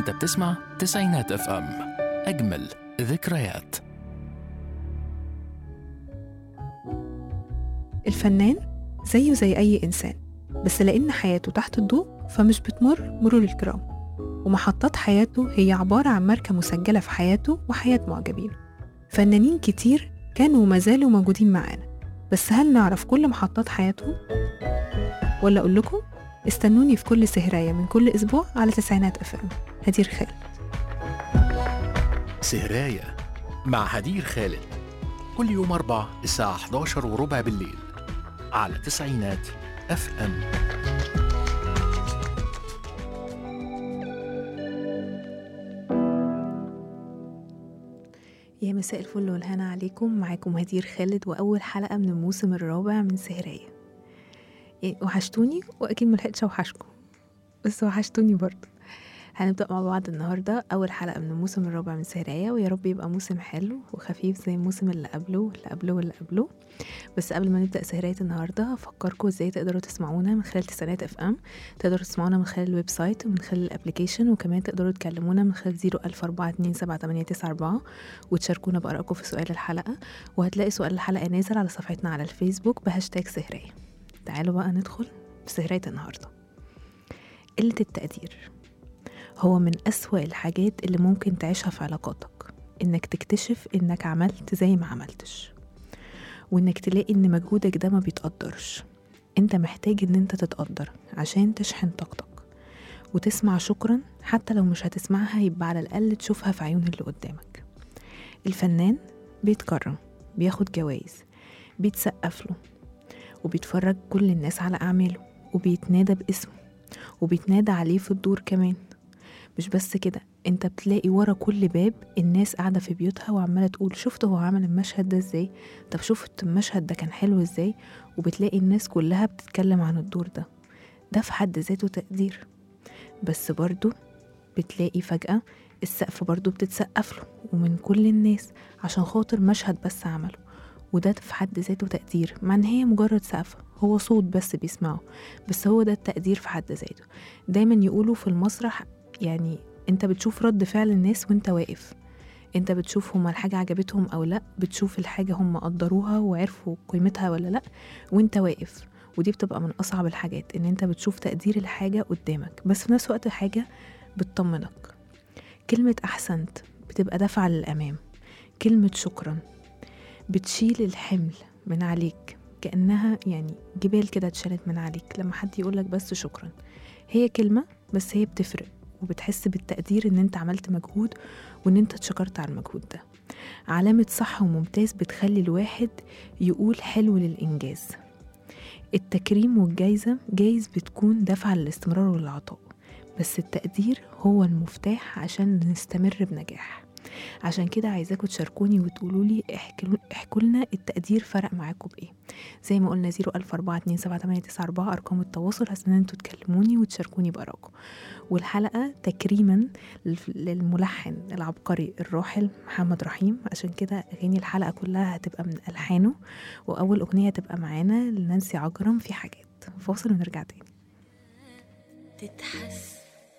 انت بتسمع تسعينات اف ام اجمل ذكريات الفنان زيه زي أي إنسان بس لأن حياته تحت الضوء فمش بتمر مرور الكرام ومحطات حياته هي عبارة عن ماركة مسجلة في حياته وحياة معجبينه فنانين كتير كانوا وما زالوا موجودين معانا بس هل نعرف كل محطات حياتهم؟ ولا أقول لكم استنوني في كل سهراية من كل أسبوع على تسعينات أف أم هدير خالد سهراية مع هدير خالد كل يوم أربع الساعة 11 وربع بالليل على تسعينات اف ام يا مساء الفل والهنا عليكم معاكم هدير خالد وأول حلقة من الموسم الرابع من سهراية يعني وحشتوني وأكيد ملحقتش أوحشكم بس وحشتوني برضه هنبدأ مع بعض النهاردة أول حلقة من الموسم الرابع من سهراية ويا رب يبقى موسم حلو وخفيف زي الموسم اللي قبله واللي قبله واللي قبله بس قبل ما نبدأ سهراية النهاردة هفكركم ازاي تقدروا تسمعونا من خلال تسعينات اف ام تقدروا تسمعونا من خلال الويب سايت ومن خلال الابليكيشن وكمان تقدروا تكلمونا من خلال زيرو ألف أربعة اتنين سبعة تمانية تسعة أربعة وتشاركونا بآرائكم في سؤال الحلقة وهتلاقي سؤال الحلقة نازل على صفحتنا على الفيسبوك بهاشتاج سهراية تعالوا بقى ندخل في سهراية النهاردة قلة التقدير هو من أسوأ الحاجات اللي ممكن تعيشها في علاقاتك إنك تكتشف إنك عملت زي ما عملتش وإنك تلاقي إن مجهودك ده ما بيتقدرش أنت محتاج إن أنت تتقدر عشان تشحن طاقتك وتسمع شكرا حتى لو مش هتسمعها يبقى على الأقل تشوفها في عيون اللي قدامك الفنان بيتكرم بياخد جوائز بيتسقف له وبيتفرج كل الناس على أعماله وبيتنادى باسمه وبيتنادى عليه في الدور كمان مش بس كده انت بتلاقي ورا كل باب الناس قاعدة في بيوتها وعمالة تقول شفت هو عمل المشهد ده ازاي طب شفت المشهد ده كان حلو ازاي وبتلاقي الناس كلها بتتكلم عن الدور ده ده في حد ذاته تقدير بس برضو بتلاقي فجأة السقف برضو بتتسقف له ومن كل الناس عشان خاطر مشهد بس عمله وده في حد ذاته تقدير مع ان هي مجرد سقفة هو صوت بس بيسمعه بس هو ده التقدير في حد ذاته دايما يقولوا في المسرح يعني انت بتشوف رد فعل الناس وانت واقف انت بتشوف هما الحاجة عجبتهم او لا بتشوف الحاجة هما قدروها وعرفوا قيمتها ولا لا وانت واقف ودي بتبقى من اصعب الحاجات ان انت بتشوف تقدير الحاجة قدامك بس في نفس الوقت حاجة بتطمنك كلمة احسنت بتبقى دفعة للامام كلمة شكرا بتشيل الحمل من عليك كأنها يعني جبال كده اتشالت من عليك لما حد يقولك بس شكرا هي كلمة بس هي بتفرق وبتحس بالتقدير ان انت عملت مجهود وان انت اتشكرت على المجهود ده علامة صح وممتاز بتخلي الواحد يقول حلو للإنجاز التكريم والجايزة جايز بتكون دفعة للاستمرار والعطاء بس التقدير هو المفتاح عشان نستمر بنجاح عشان كده عايزاكم تشاركوني وتقولوا لي احكوا احكوا لنا التقدير فرق معاكم بايه زي ما قلنا 004278994 ارقام التواصل عشان انتوا تكلموني وتشاركوني بارائكم والحلقه تكريما للف- للملحن العبقري الراحل محمد رحيم عشان كده اغاني الحلقه كلها هتبقى من الحانه واول اغنيه هتبقى معانا لنانسي عجرم في حاجات فاصل ونرجع تاني تتحس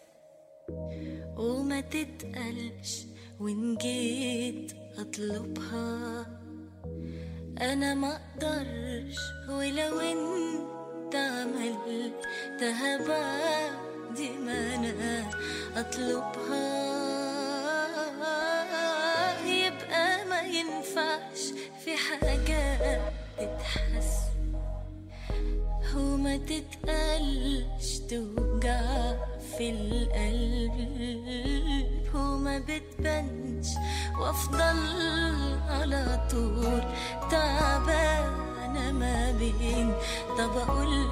وما تتقلش وإن جيت أطلبها أنا ما أقدرش ولو أنت عملتها بعد ما أنا أطلبها يبقى ما ينفعش في حاجة تتحس وما تتقلش توجع في القلب وما بتبانش وافضل على طول تعبانة ما بين طب اقول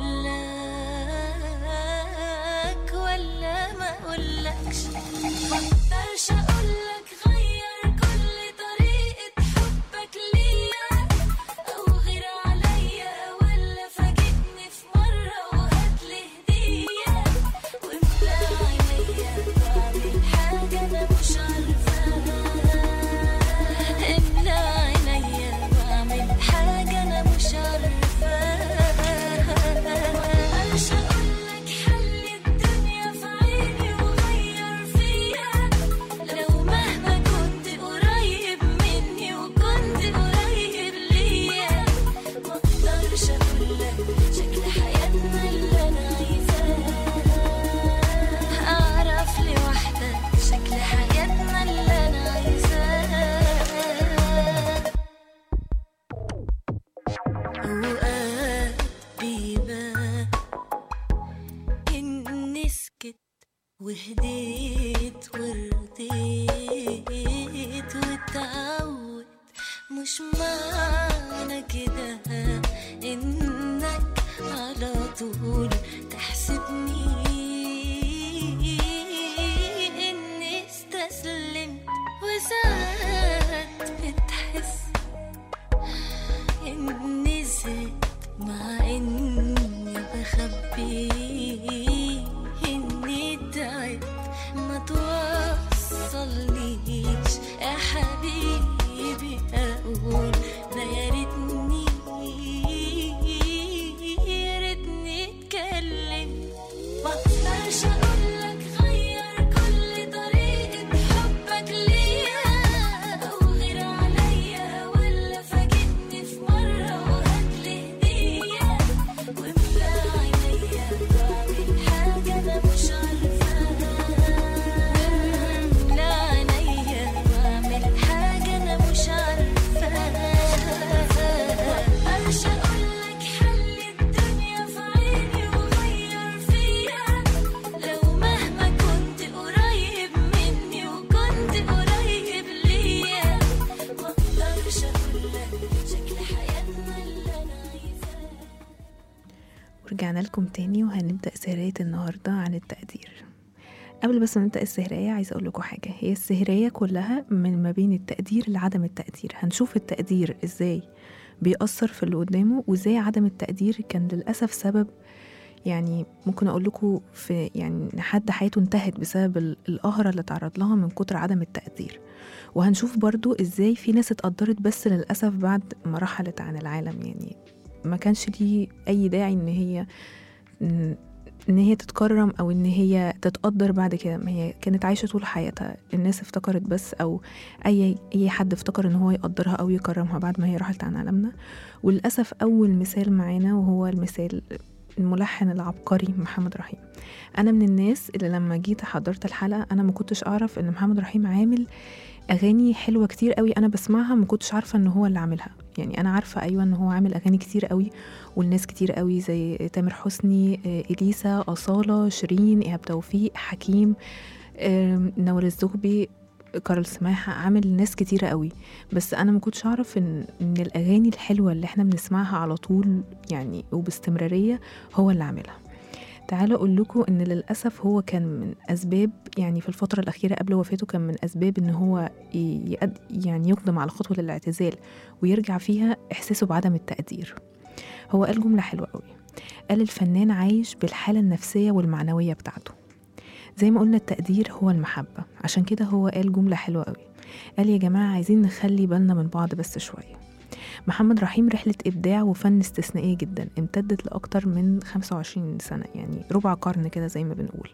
لك ولا ما اقولكش مقدرش اقولك غير كل طريقة حبك ليا أو غير عليا ولا فاجئني في مرة وهاتلي هدية واملى عينيا بعمل حاجة أنا مش عارفاها املى عينيا بعمل حاجة أنا مش عارفاها وهديت ورضيت واتعود مش معنى كده انك على طول تحسبني اني استسلمت وساعات بتحس اني زدت مع اني بخبي اني تعبت ما توصلنيش يا حبيبي اقول ده يا ريتني يا ريتني اتكلمت مقدرش اقولك غير كل طريقة حبك ليا او غير عليا ولا فاجئني في مرة وهاتلي هدية واملى عينيا واعمل حاجة انا مش عارفاها املى عينيا واعمل حاجة انا مش عارفاها مقدرش اقولك حل الدنيا في عيني وغير فيا لو مهما كنت قريب مني وكنت قريب ليا مقدرش اقولك شكل حياتنا اللي انا عايزاه ورجعنا لكم تاني وهنبدأ سهرية النهاردة عن التقدير قبل بس ما نبدأ السهرية عايزة أقول لكم حاجة هي السهرية كلها من ما بين التقدير لعدم التقدير هنشوف التقدير إزاي بيأثر في اللي قدامه وإزاي عدم التقدير كان للأسف سبب يعني ممكن أقول لكم في يعني إن حد حياته انتهت بسبب ال- القهرة اللي تعرض لها من كتر عدم التقدير وهنشوف برضو إزاي في ناس اتقدرت بس للأسف بعد ما رحلت عن العالم يعني ما كانش ليه أي داعي إن هي إن- ان هي تتكرم او ان هي تتقدر بعد كده ما هي كانت عايشه طول حياتها الناس افتكرت بس او اي اي حد افتكر ان هو يقدرها او يكرمها بعد ما هي راحت عن عالمنا وللاسف اول مثال معانا وهو المثال الملحن العبقري محمد رحيم انا من الناس اللي لما جيت حضرت الحلقه انا ما كنتش اعرف ان محمد رحيم عامل اغاني حلوه كتير قوي انا بسمعها ما كنتش عارفه ان هو اللي عاملها يعني انا عارفه ايوه ان هو عامل اغاني كتير قوي والناس كتير قوي زي تامر حسني آه، اليسا اصاله شيرين ايهاب توفيق حكيم آم، نوال الزغبي كارل سماحة عامل ناس كتيرة قوي بس أنا ما كنتش أعرف إن, إن الأغاني الحلوة اللي إحنا بنسمعها على طول يعني وباستمرارية هو اللي عاملها تعالوا أقول لكم إن للأسف هو كان من أسباب يعني في الفترة الأخيرة قبل وفاته كان من أسباب إن هو ي- يقد يعني يقدم على خطوة للاعتزال ويرجع فيها إحساسه بعدم التقدير هو قال جملة حلوة قوي قال الفنان عايش بالحالة النفسية والمعنوية بتاعته زي ما قلنا التقدير هو المحبة عشان كده هو قال جملة حلوة قوي قال يا جماعة عايزين نخلي بالنا من بعض بس شوية محمد رحيم رحلة إبداع وفن استثنائية جدا امتدت لأكتر من 25 سنة يعني ربع قرن كده زي ما بنقول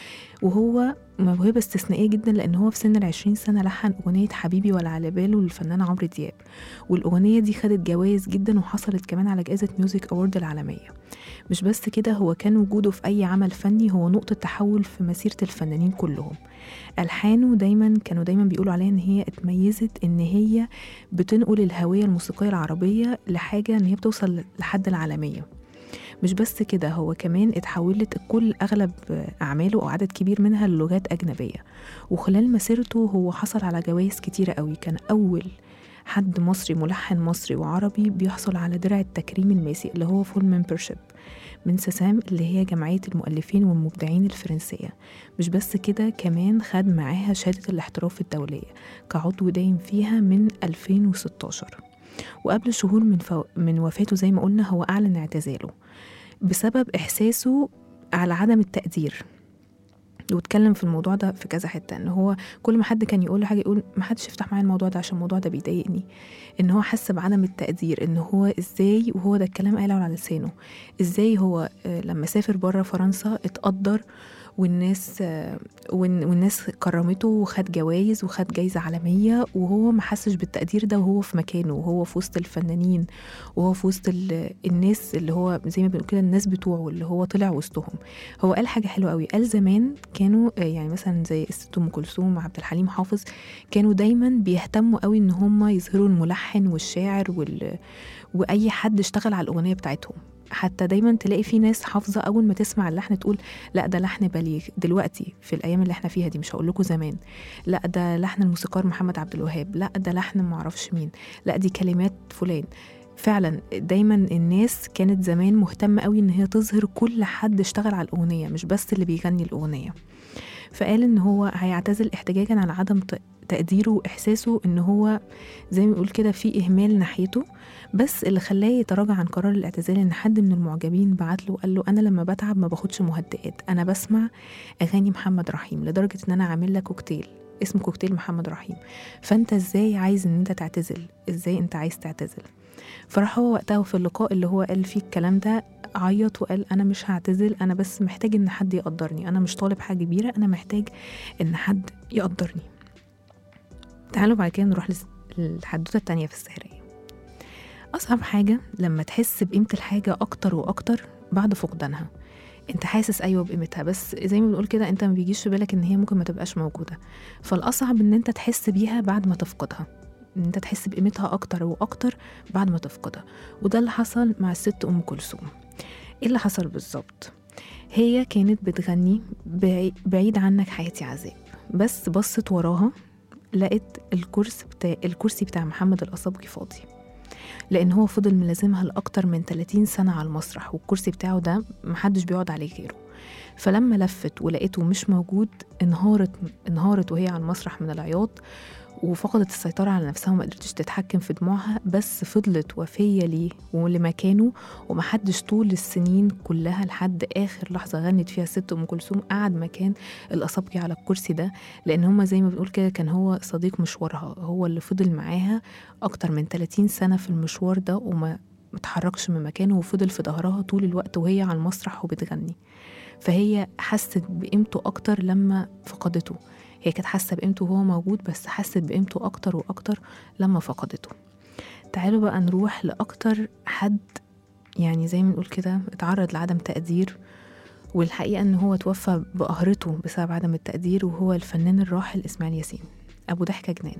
وهو موهبة استثنائية جدا لأن هو في سن العشرين سنة لحن أغنية حبيبي ولا على باله للفنان عمرو دياب والأغنية دي خدت جوائز جدا وحصلت كمان على جائزة ميوزك أورد العالمية مش بس كده هو كان وجوده في أي عمل فني هو نقطة تحول في مسيرة الفنانين كلهم ألحانه دايما كانوا دايما بيقولوا عليها إن هي اتميزت إن هي بتنقل الهوية الموسيقية العربية لحاجة إن هي بتوصل لحد العالمية مش بس كده هو كمان اتحولت كل أغلب أعماله أو عدد كبير منها للغات أجنبية وخلال مسيرته هو حصل على جوائز كتيرة قوي كان أول حد مصري ملحن مصري وعربي بيحصل على درع التكريم الماسي اللي هو فول ممبرشيب من سسام اللي هي جمعية المؤلفين والمبدعين الفرنسية مش بس كده كمان خد معاها شهادة الاحتراف الدولية كعضو دايم فيها من 2016 وقبل شهور من, فو... من وفاته زي ما قلنا هو أعلن اعتزاله بسبب إحساسه على عدم التقدير واتكلم في الموضوع ده في كذا حته ان هو كل ما حد كان يقول له حاجه يقول ما حدش يفتح معايا الموضوع ده عشان الموضوع ده بيضايقني ان هو حس بعدم التقدير ان هو ازاي وهو ده الكلام قاله على لسانه ازاي هو آه، لما سافر بره فرنسا اتقدر والناس آه، والن- والناس كرمته وخد جوائز وخد جايزة عالمية وهو ما حسش بالتقدير ده وهو في مكانه وهو في وسط الفنانين وهو في وسط ال- الناس اللي هو زي ما بنقول كده الناس بتوعه اللي هو طلع وسطهم هو قال حاجة حلوة قوي قال زمان كانوا آه، يعني مثلا زي الست أم كلثوم عبد الحليم حافظ كانوا دايما بيهتموا قوي ان هم يظهروا الملحن والشاعر وال... واي حد اشتغل على الاغنيه بتاعتهم حتى دايما تلاقي في ناس حافظه اول ما تسمع اللحن تقول لا ده لحن بليغ دلوقتي في الايام اللي احنا فيها دي مش هقول لكم زمان لا ده لحن الموسيقار محمد عبد الوهاب لا ده لحن معرفش مين لا دي كلمات فلان فعلا دايما الناس كانت زمان مهتمه قوي ان هي تظهر كل حد اشتغل على الاغنيه مش بس اللي بيغني الاغنيه فقال ان هو هيعتزل احتجاجا على عدم ت- تقديره واحساسه ان هو زي ما يقول كده في اهمال ناحيته بس اللي خلاه يتراجع عن قرار الاعتزال ان حد من المعجبين بعت له وقال له انا لما بتعب ما باخدش مهدئات انا بسمع اغاني محمد رحيم لدرجه ان انا عامل لك كوكتيل اسمه كوكتيل محمد رحيم فانت ازاي عايز ان انت تعتزل ازاي انت عايز تعتزل فراح هو وقتها في اللقاء اللي هو قال فيه الكلام ده عيط وقال انا مش هعتزل انا بس محتاج ان حد يقدرني انا مش طالب حاجه كبيره انا محتاج ان حد يقدرني تعالوا بعد كده نروح لس- للحدوته التانية في السهرية أصعب حاجة لما تحس بقيمة الحاجة أكتر وأكتر بعد فقدانها انت حاسس ايوه بقيمتها بس زي ما بنقول كده انت ما بيجيش في بالك ان هي ممكن ما تبقاش موجوده فالاصعب ان انت تحس بيها بعد ما تفقدها ان انت تحس بقيمتها اكتر واكتر بعد ما تفقدها وده اللي حصل مع الست ام كلثوم ايه اللي حصل بالظبط هي كانت بتغني بعي- بعيد عنك حياتي عذاب بس بصت وراها لقت الكرسي بتاع الكرسي بتاع محمد القصبجي فاضي لان هو فضل ملازمها لاكتر من 30 سنه على المسرح والكرسي بتاعه ده محدش بيقعد عليه غيره فلما لفت ولقيته مش موجود انهارت انهارت وهي على المسرح من العياط وفقدت السيطرة على نفسها وما قدرتش تتحكم في دموعها بس فضلت وفية ليه ولمكانه ومحدش طول السنين كلها لحد آخر لحظة غنت فيها الست أم كلثوم قعد مكان الأصابجي على الكرسي ده لأن هما زي ما بنقول كده كان هو صديق مشوارها هو اللي فضل معاها أكتر من 30 سنة في المشوار ده وما متحركش من مكانه وفضل في ظهرها طول الوقت وهي على المسرح وبتغني فهي حست بقيمته أكتر لما فقدته هي كانت حاسة بقيمته وهو موجود بس حست بقيمته أكتر وأكتر لما فقدته تعالوا بقى نروح لأكتر حد يعني زي ما نقول كده اتعرض لعدم تقدير والحقيقة إن هو توفى بقهرته بسبب عدم التقدير وهو الفنان الراحل إسماعيل ياسين أبو ضحكة جنان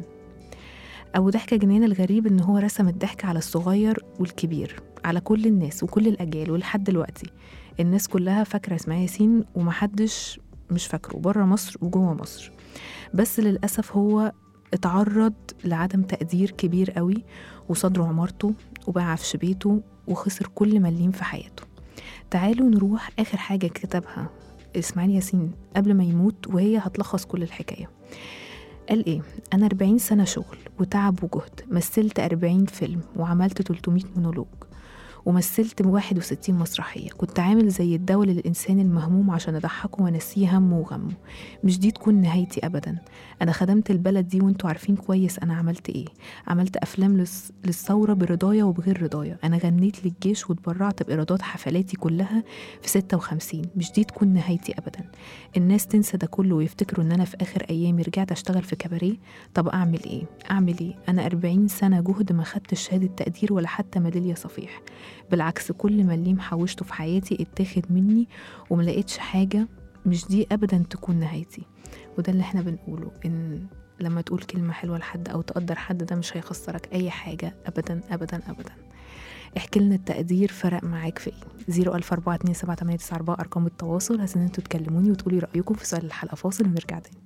أبو ضحكة جنان الغريب إن هو رسم الضحك على الصغير والكبير على كل الناس وكل الأجيال ولحد دلوقتي الناس كلها فاكرة إسماعيل ياسين ومحدش مش فاكره بره مصر وجوه مصر بس للأسف هو اتعرض لعدم تقدير كبير قوي وصدره عمارته وباع عفش بيته وخسر كل مليم في حياته تعالوا نروح آخر حاجة كتبها إسماعيل ياسين قبل ما يموت وهي هتلخص كل الحكاية قال إيه أنا 40 سنة شغل وتعب وجهد مثلت 40 فيلم وعملت 300 مونولوج ومثلت 61 مسرحية كنت عامل زي الدواء للإنسان المهموم عشان أضحكه وأنسيه همه وغمه مش دي تكون نهايتي أبدا أنا خدمت البلد دي وانتوا عارفين كويس أنا عملت إيه عملت أفلام للس- للثورة برضايا وبغير رضايا أنا غنيت للجيش واتبرعت بإيرادات حفلاتي كلها في 56 مش دي تكون نهايتي أبدا الناس تنسى ده كله ويفتكروا إن أنا في آخر أيامي رجعت أشتغل في كباريه طب أعمل إيه؟ أعمل إيه؟ أنا 40 سنة جهد ما خدتش شهادة تقدير ولا حتى ميدالية صفيح بالعكس كل مليم حوشته في حياتي اتاخد مني وملقتش حاجة مش دي أبدا تكون نهايتي وده اللي احنا بنقوله إن لما تقول كلمة حلوة لحد أو تقدر حد ده مش هيخسرك أي حاجة أبدا أبدا أبدا احكي لنا التقدير فرق معاك في ايه 004278994 ارقام التواصل عشان انتوا تكلموني وتقولي رايكم في سؤال الحلقه فاصل ونرجع تاني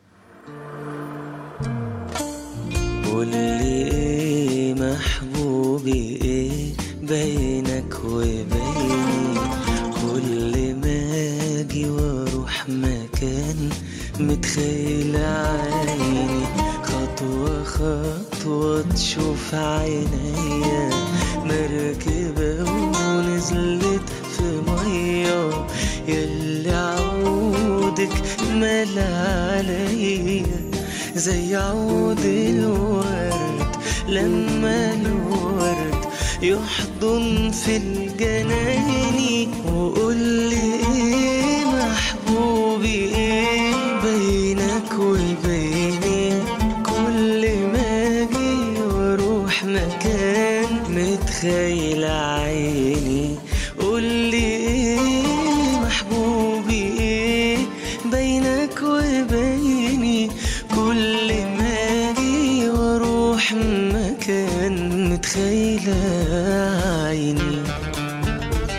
قولي ايه محبوبي ايه بينك وبيني كل ما اجي واروح مكان متخيل عيني خطوة خطوة تشوف عينيا مركبة ونزلت في مية يلي عودك مال عليا زي عود الورد لما الورد يحضن في الجناين وقول لي ايه محبوبي ايه بينك وبيني كل ما اجي واروح مكان متخيل عيني قول لي ايه محبوبي ايه بينك وبيني كل ما اجي واروح مكان متخيلة عيني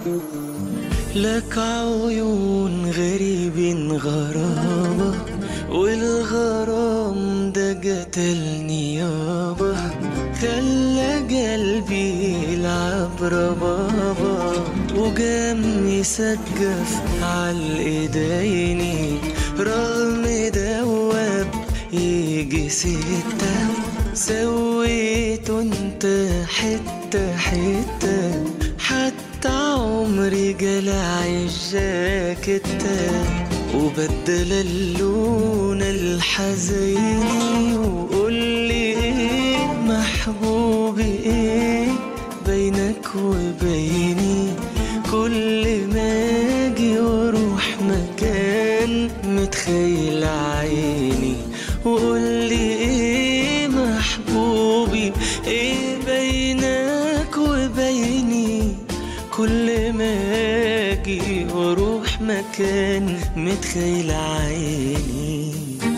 لك عيون غريبين غرابة والغرام ده قتلني يابا خلى قلبي يلعب ربابا وقام يسقف عالإيديني رغم دواب يجي ستة سويت انت حتة حتة حتى عمري جلع الجاكيتة وبدل اللون الحزيني وقول لي ايه محبوبي ايه بينك وبيني كل ما اجي واروح مكان متخيل عيني وقول لي ايه محبوبي ايه بينك وبيني كل ما اجي واروح مكان متخيل عيني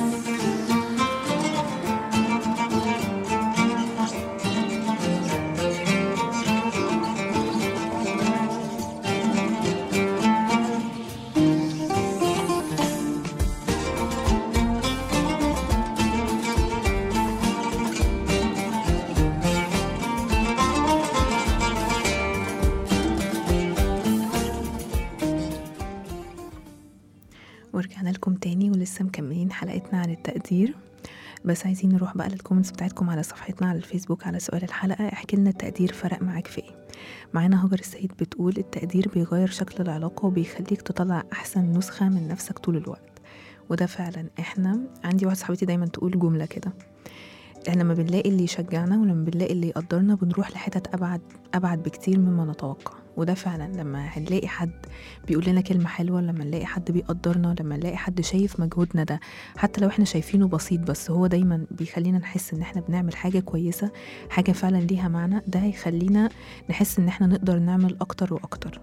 ورجعنا لكم تاني ولسه مكملين حلقتنا عن التقدير بس عايزين نروح بقى للكومنتس بتاعتكم على صفحتنا على الفيسبوك على سؤال الحلقة احكي لنا التقدير فرق معاك في ايه معانا هاجر السيد بتقول التقدير بيغير شكل العلاقة وبيخليك تطلع أحسن نسخة من نفسك طول الوقت وده فعلا احنا عندي واحدة صاحبتي دايما تقول جملة كده احنا لما بنلاقي اللي يشجعنا ولما بنلاقي اللي يقدرنا بنروح لحتت أبعد أبعد بكتير مما نتوقع وده فعلا لما هنلاقي حد بيقول لنا كلمة حلوة لما نلاقي حد بيقدرنا لما نلاقي حد شايف مجهودنا ده حتى لو احنا شايفينه بسيط بس هو دايما بيخلينا نحس ان احنا بنعمل حاجة كويسة حاجة فعلا ليها معنى ده هيخلينا نحس ان احنا نقدر نعمل اكتر واكتر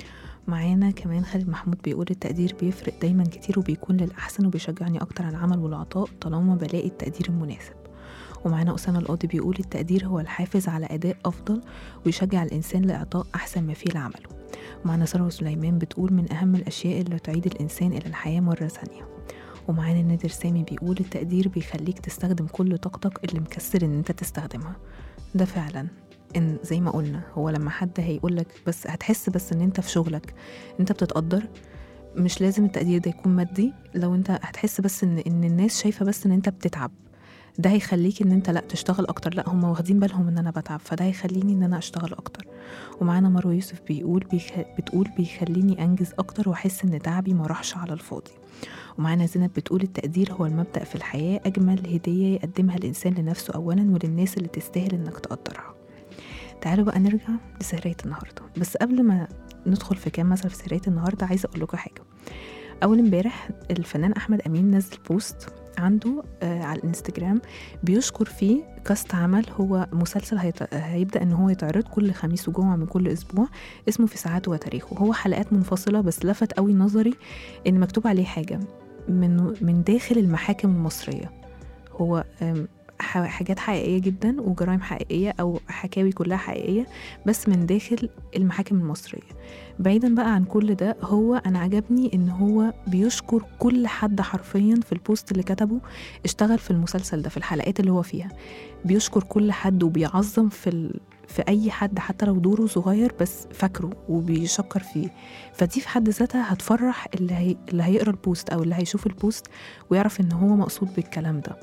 معانا كمان خالد محمود بيقول التقدير بيفرق دايما كتير وبيكون للأحسن وبيشجعني أكتر على العمل والعطاء طالما بلاقي التقدير المناسب ومعانا أسامة القاضي بيقول التقدير هو الحافز على أداء أفضل ويشجع الإنسان لإعطاء أحسن ما فيه لعمله ومعانا سارة سليمان بتقول من أهم الأشياء اللي تعيد الإنسان إلى الحياة مرة ثانية ومعانا نادر سامي بيقول التقدير بيخليك تستخدم كل طاقتك اللي مكسر إن أنت تستخدمها ده فعلا ان زي ما قلنا هو لما حد هيقولك بس هتحس بس ان انت في شغلك انت بتتقدر مش لازم التقدير ده يكون مادي لو انت هتحس بس ان ان الناس شايفه بس ان انت بتتعب ده هيخليك ان انت لا تشتغل اكتر لا هم واخدين بالهم ان انا بتعب فده هيخليني ان انا اشتغل اكتر ومعانا مروه يوسف بيقول بيخ... بتقول بيخليني انجز اكتر واحس ان تعبي ما راحش على الفاضي ومعانا زينب بتقول التقدير هو المبدأ في الحياة أجمل هدية يقدمها الإنسان لنفسه أولا وللناس اللي تستاهل إنك تقدرها تعالوا بقى نرجع لسهرية النهاردة بس قبل ما ندخل في كام مثلا في سهرية النهاردة عايزة أقول لكم حاجة أول امبارح الفنان أحمد أمين نزل بوست عنده آه على الانستجرام بيشكر فيه كاست عمل هو مسلسل هيت... هيبدأ إن هو يتعرض كل خميس وجمعة من كل أسبوع اسمه في ساعات وتاريخه هو حلقات منفصلة بس لفت قوي نظري إن مكتوب عليه حاجة من من داخل المحاكم المصرية هو آم، ح- حاجات حقيقية جدا وجرائم حقيقية أو حكاوي كلها حقيقية بس من داخل المحاكم المصرية بعيدا بقى عن كل ده هو أنا عجبني إن هو بيشكر كل حد حرفيا في البوست اللي كتبه اشتغل في المسلسل ده في الحلقات اللي هو فيها بيشكر كل حد وبيعظم في ال... في أي حد حتى لو دوره صغير بس فاكره وبيشكر فيه فدي في حد ذاتها هتفرح اللي, هي... اللي هيقرا البوست أو اللي هيشوف البوست ويعرف إن هو مقصود بالكلام ده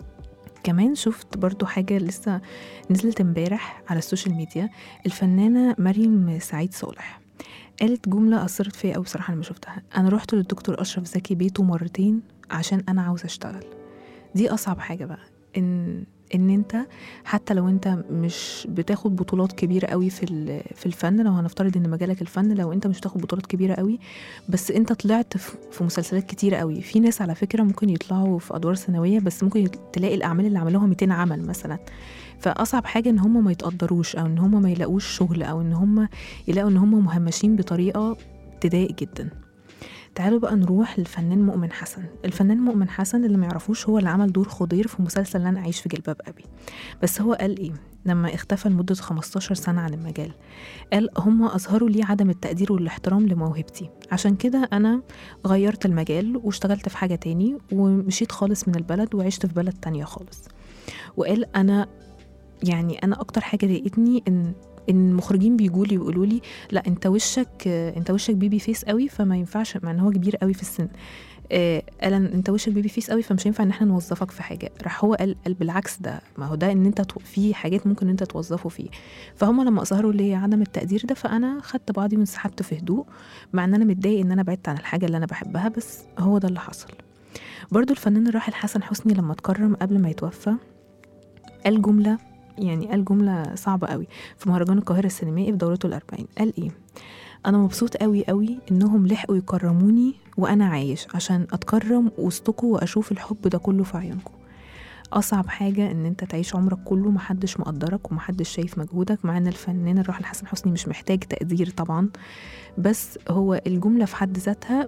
كمان شفت برضو حاجة لسه نزلت امبارح على السوشيال ميديا الفنانة مريم سعيد صالح قالت جملة أثرت فيا أوي بصراحة لما شفتها أنا رحت للدكتور أشرف زكي بيته مرتين عشان أنا عاوزة أشتغل دي أصعب حاجة بقى إن ان انت حتى لو انت مش بتاخد بطولات كبيره قوي في ال- في الفن لو هنفترض ان مجالك الفن لو انت مش بتاخد بطولات كبيره قوي بس انت طلعت في في مسلسلات كتيره قوي في ناس على فكره ممكن يطلعوا في ادوار ثانويه بس ممكن يت- تلاقي الاعمال اللي عملوها 200 عمل مثلا فاصعب حاجه ان هم ما يتقدروش او ان هم ما يلاقوش شغل او ان هم يلاقوا ان هم مهمشين بطريقه تضايق جدا تعالوا بقى نروح للفنان مؤمن حسن الفنان مؤمن حسن اللي ما يعرفوش هو اللي عمل دور خضير في مسلسل لن أعيش في جلباب أبي بس هو قال إيه لما اختفى لمدة 15 سنة عن المجال قال هم أظهروا لي عدم التقدير والاحترام لموهبتي عشان كده أنا غيرت المجال واشتغلت في حاجة تاني ومشيت خالص من البلد وعشت في بلد تانية خالص وقال أنا يعني أنا أكتر حاجة ضايقتني إن ان المخرجين بيجوا لي ويقولوا لي لا انت وشك انت وشك بيبي فيس قوي فما ينفعش مع ان هو كبير قوي في السن آه، قال إن انت وشك بيبي فيس قوي فمش هينفع ان احنا نوظفك في حاجه راح هو قال, قال بالعكس ده ما هو ده ان انت تو- في حاجات ممكن انت توظفه فيه فهم لما اظهروا لي عدم التقدير ده فانا خدت بعضي وانسحبت في هدوء مع ان انا متضايق ان انا بعدت عن الحاجه اللي انا بحبها بس هو ده اللي حصل برضو الفنان الراحل حسن حسني لما اتكرم قبل ما يتوفى قال جمله يعني قال جمله صعبه قوي في مهرجان القاهره السينمائي في دورته الأربعين قال ايه انا مبسوط قوي قوي انهم لحقوا يكرموني وانا عايش عشان اتكرم وسطكم واشوف الحب ده كله في عيونكم اصعب حاجه ان انت تعيش عمرك كله محدش مقدرك ومحدش شايف مجهودك مع ان الفنان الراحل حسن حسني مش محتاج تقدير طبعا بس هو الجمله في حد ذاتها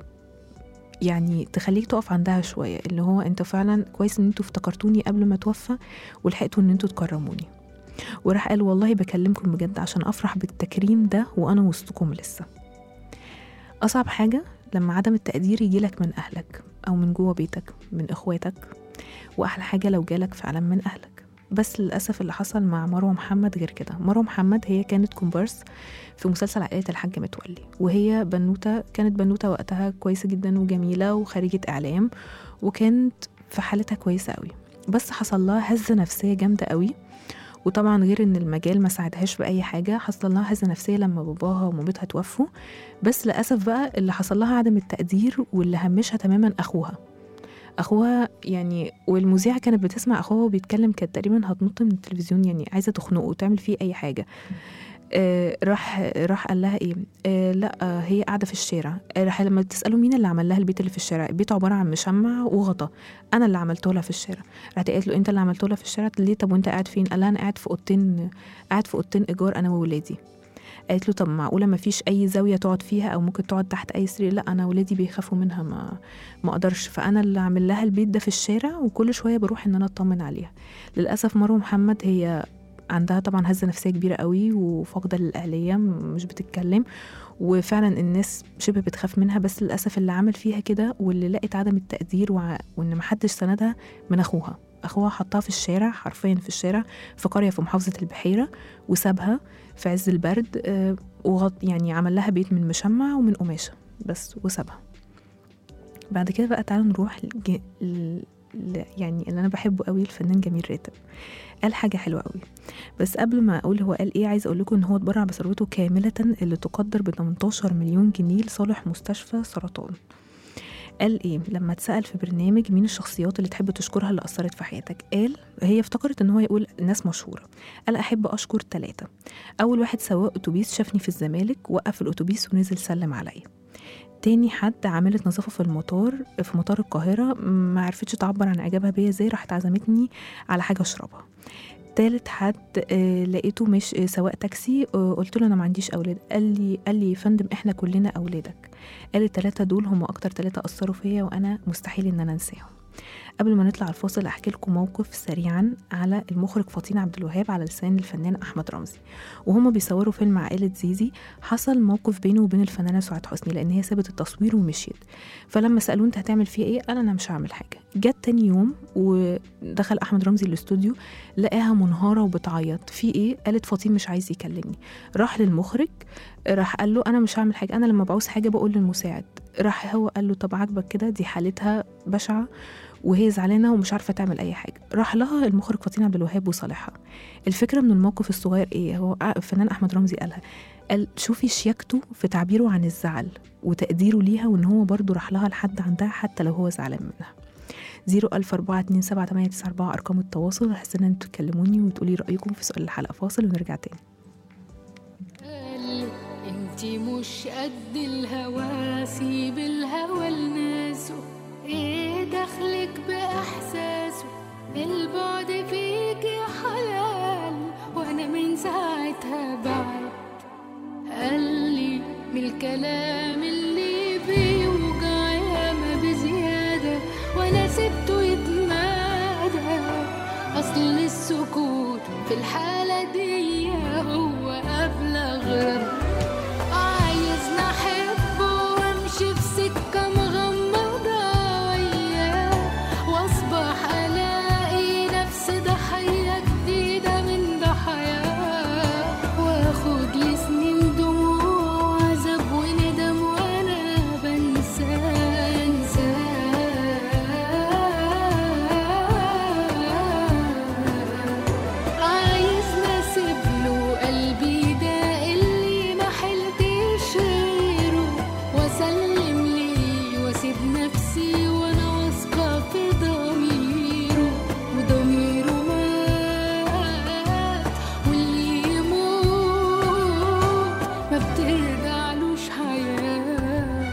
يعني تخليك تقف عندها شويه اللي هو انت فعلا كويس ان انتوا افتكرتوني قبل ما اتوفى ولحقتوا ان انتوا تكرموني وراح قال والله بكلمكم بجد عشان افرح بالتكريم ده وانا وسطكم لسه اصعب حاجه لما عدم التقدير يجيلك من اهلك او من جوه بيتك من اخواتك واحلى حاجه لو جالك فعلا من اهلك بس للاسف اللي حصل مع مروه محمد غير كده مروه محمد هي كانت كومبارس في مسلسل عائله الحاج متولي وهي بنوته كانت بنوته وقتها كويسه جدا وجميله وخريجه اعلام وكانت في حالتها كويسه قوي بس حصل لها هزه نفسيه جامده قوي وطبعا غير ان المجال ما ساعدهاش باي حاجه حصل لها هزه نفسيه لما باباها ومامتها توفوا بس للاسف بقى اللي حصل لها عدم التقدير واللي همشها تماما اخوها اخوها يعني والمذيعه كانت بتسمع اخوها وبيتكلم كانت تقريبا هتنط من التلفزيون يعني عايزه تخنقه وتعمل فيه اي حاجه آه راح راح قال لها ايه آه لا آه هي قاعده في الشارع آه راح لما تساله مين اللي عمل لها البيت اللي في الشارع البيت عباره عن مشمع وغطا انا اللي عملته لها في الشارع راحت قالت له انت اللي عملته لها في الشارع ليه طب وانت قاعد فين قال لها انا قاعد في اوضتين قاعد في اوضتين ايجار انا وولادي قالت له طب معقوله ما فيش اي زاويه تقعد فيها او ممكن تقعد تحت اي سرير لا انا ولادي بيخافوا منها ما ما اقدرش فانا اللي عامل لها البيت ده في الشارع وكل شويه بروح ان انا اطمن عليها للاسف مروه محمد هي عندها طبعا هزه نفسيه كبيره قوي وفاقده للاهليه مش بتتكلم وفعلا الناس شبه بتخاف منها بس للاسف اللي عمل فيها كده واللي لقت عدم التقدير وع... وان محدش سندها من اخوها اخوها حطها في الشارع حرفيا في الشارع في قريه في محافظه البحيره وسابها في عز البرد آه، وغط يعني عمل لها بيت من مشمع ومن قماشه بس وسابها بعد كده بقى تعالوا نروح لج... ل... ل... يعني اللي انا بحبه قوي الفنان جميل راتب قال حاجه حلوه قوي بس قبل ما اقول هو قال ايه عايز اقول لكم ان هو اتبرع بثروته كامله اللي تقدر ب 18 مليون جنيه لصالح مستشفى سرطان قال ايه لما اتسال في برنامج مين الشخصيات اللي تحب تشكرها اللي اثرت في حياتك قال هي افتكرت ان هو يقول ناس مشهوره قال احب اشكر ثلاثه اول واحد سواق اتوبيس شافني في الزمالك وقف الاتوبيس ونزل سلم عليا تاني حد عاملة نظافة في المطار في مطار القاهرة ما عرفتش تعبر عن إعجابها بيا ازاي راحت عزمتني على حاجة أشربها تالت حد آه لقيته مش آه، سواق تاكسي آه قلت له انا ما عنديش اولاد قال لي قال لي يا فندم احنا كلنا اولادك قال التلاتة دول هم اكتر تلاتة اثروا فيا وانا مستحيل ان انا انساهم قبل ما نطلع الفاصل احكي لكم موقف سريعا على المخرج فطين عبد الوهاب على لسان الفنان احمد رمزي وهما بيصوروا فيلم عائله زيزي حصل موقف بينه وبين الفنانه سعاد حسني لان هي سابت التصوير ومشيت فلما سالوه انت هتعمل فيه ايه قال انا مش هعمل حاجه جت تاني يوم ودخل احمد رمزي الاستوديو لقاها منهاره وبتعيط في ايه قالت فطين مش عايز يكلمني راح للمخرج راح قال له انا مش هعمل حاجه انا لما بعوز حاجه بقول للمساعد راح هو قال له طب عاجبك كده دي حالتها بشعه وهي زعلانه ومش عارفه تعمل اي حاجه راح لها المخرج فطين عبد الوهاب وصالحها الفكره من الموقف الصغير ايه هو الفنان احمد رمزي قالها قال شوفي شياكته في تعبيره عن الزعل وتقديره ليها وان هو برضو راح لها لحد عندها حتى لو هو زعلان منها زيرو ألف أربعة اتنين سبعة تمانية تسعة أربعة أرقام التواصل هحس إن انتوا تكلموني وتقولي رأيكم في سؤال الحلقة فاصل ونرجع تاني قال انتي مش قد الهوى سيب الهوى لناسه ايه دخلك باحساسه البعد فيك يا حلال وانا من ساعتها بعد قال لي من الكلام اللي بيوجع ترجعلوش حياة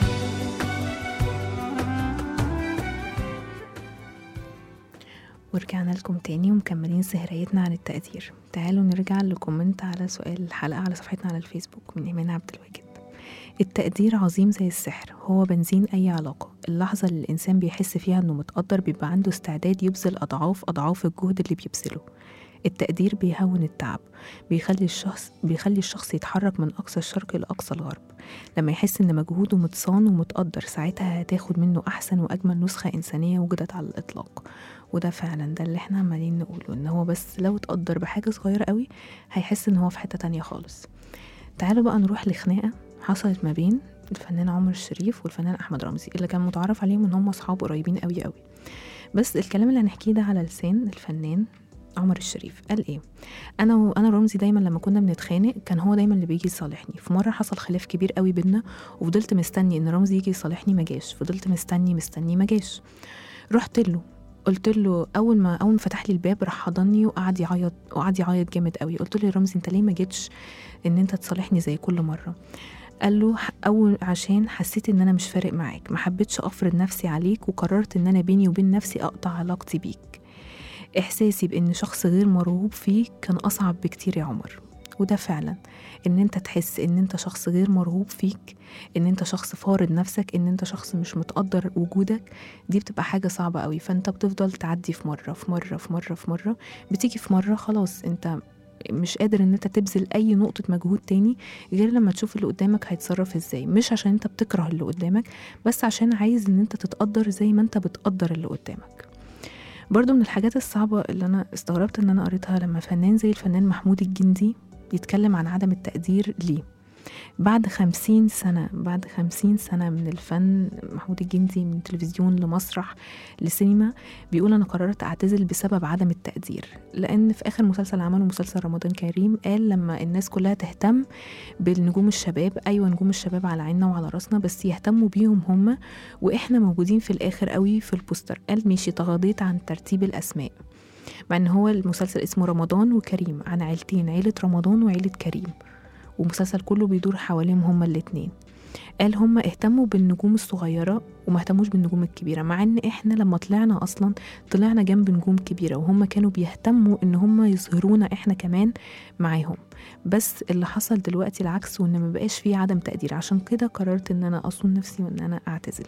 ورجعنا لكم تاني ومكملين سهريتنا عن التقدير تعالوا نرجع لكومنت على سؤال الحلقة على صفحتنا على الفيسبوك من إيمان عبد الواجد التقدير عظيم زي السحر هو بنزين أي علاقة اللحظة اللي الإنسان بيحس فيها إنه متقدر بيبقى عنده استعداد يبذل أضعاف أضعاف الجهد اللي بيبذله التقدير بيهون التعب بيخلي الشخص بيخلي الشخص يتحرك من أقصى الشرق لأقصى الغرب لما يحس إن مجهوده متصان ومتقدر ساعتها هتاخد منه أحسن وأجمل نسخة إنسانية وجدت على الإطلاق وده فعلا ده اللي احنا عمالين نقوله إن هو بس لو اتقدر بحاجة صغيرة قوي هيحس إن هو في حتة تانية خالص تعالوا بقى نروح لخناقة حصلت ما بين الفنان عمر الشريف والفنان أحمد رمزي اللي كان متعرف عليهم إن هم أصحاب قريبين قوي قوي بس الكلام اللي هنحكيه ده على لسان الفنان عمر الشريف قال ايه انا وانا رمزي دايما لما كنا بنتخانق كان هو دايما اللي بيجي يصالحني في مره حصل خلاف كبير قوي بينا وفضلت مستني ان رمزي يجي يصالحني ما جاش فضلت مستني مستني ما جاش رحت له قلت له اول ما اول ما فتح لي الباب راح حضني وقعد يعيط وقعد يعيط جامد قوي قلت له يا رمزي انت ليه ما جيتش ان انت تصالحني زي كل مره قال له ح- اول عشان حسيت ان انا مش فارق معاك ما حبيتش افرض نفسي عليك وقررت ان انا بيني وبين نفسي اقطع علاقتي بيك احساسي بان شخص غير مرغوب فيه كان اصعب بكتير يا عمر وده فعلا ان انت تحس ان انت شخص غير مرغوب فيك ان انت شخص فارض نفسك ان انت شخص مش متقدر وجودك دي بتبقى حاجة صعبة قوي فانت بتفضل تعدي في مرة في مرة في مرة في مرة بتيجي في مرة خلاص انت مش قادر ان انت تبذل اي نقطة مجهود تاني غير لما تشوف اللي قدامك هيتصرف ازاي مش عشان انت بتكره اللي قدامك بس عشان عايز ان انت تتقدر زي ما انت بتقدر اللي قدامك برضو من الحاجات الصعبة اللي أنا استغربت إن أنا قريتها لما فنان زي الفنان محمود الجندي يتكلم عن عدم التقدير ليه بعد خمسين سنة بعد خمسين سنة من الفن محمود الجندي من تلفزيون لمسرح لسينما بيقول أنا قررت أعتزل بسبب عدم التقدير لأن في آخر مسلسل عمله مسلسل رمضان كريم قال لما الناس كلها تهتم بالنجوم الشباب أيوة نجوم الشباب على عيننا وعلى راسنا بس يهتموا بيهم هم وإحنا موجودين في الآخر قوي في البوستر قال ماشي تغاضيت عن ترتيب الأسماء مع ان هو المسلسل اسمه رمضان وكريم عن عيلتين عيلة رمضان وعيلة كريم ومسلسل كله بيدور حواليهم هما الاتنين قال هما اهتموا بالنجوم الصغيرة وما اهتموش بالنجوم الكبيرة مع ان احنا لما طلعنا اصلا طلعنا جنب نجوم كبيرة وهم كانوا بيهتموا ان هما يظهرونا احنا كمان معاهم بس اللي حصل دلوقتي العكس وان ما بقاش فيه عدم تقدير عشان كده قررت ان انا اصون نفسي وان انا اعتزل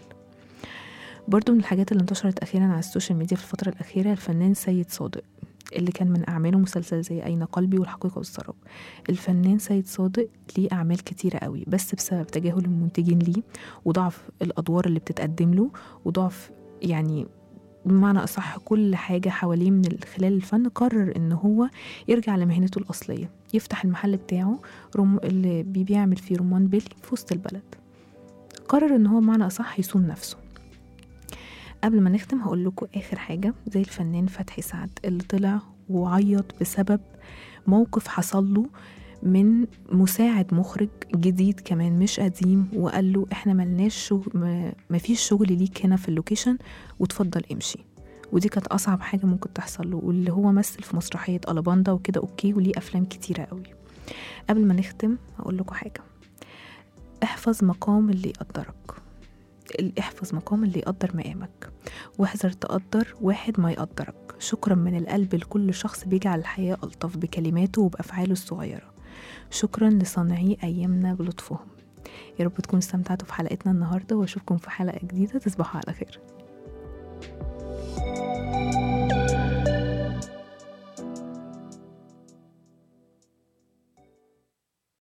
برضو من الحاجات اللي انتشرت أخيرا على السوشيال ميديا في الفترة الأخيرة الفنان سيد صادق اللي كان من أعماله مسلسل زي أين قلبي والحقيقة والسراب الفنان سيد صادق ليه أعمال كتيرة قوي بس بسبب تجاهل المنتجين ليه وضعف الأدوار اللي بتتقدم له وضعف يعني بمعنى أصح كل حاجة حواليه من خلال الفن قرر إن هو يرجع لمهنته الأصلية يفتح المحل بتاعه رم... اللي بيعمل فيه رمان بيلي في وسط البلد قرر إن هو بمعنى أصح يصون نفسه قبل ما نختم هقول لكم اخر حاجه زي الفنان فتحي سعد اللي طلع وعيط بسبب موقف حصل له من مساعد مخرج جديد كمان مش قديم وقال له احنا ملناش شغل ما- مفيش شغل ليك هنا في اللوكيشن وتفضل امشي ودي كانت اصعب حاجه ممكن تحصل له واللي هو مثل في مسرحيه الاباندا وكده اوكي وليه افلام كتيره قوي قبل ما نختم هقول لكم حاجه احفظ مقام اللي يقدرك احفظ مقام اللي يقدر مقامك واحذر تقدر واحد ما يقدرك شكرا من القلب لكل شخص بيجعل الحياة ألطف بكلماته وبأفعاله الصغيرة شكرا لصانعي أيامنا بلطفهم يا رب تكونوا استمتعتوا في حلقتنا النهاردة واشوفكم في حلقة جديدة تصبحوا على خير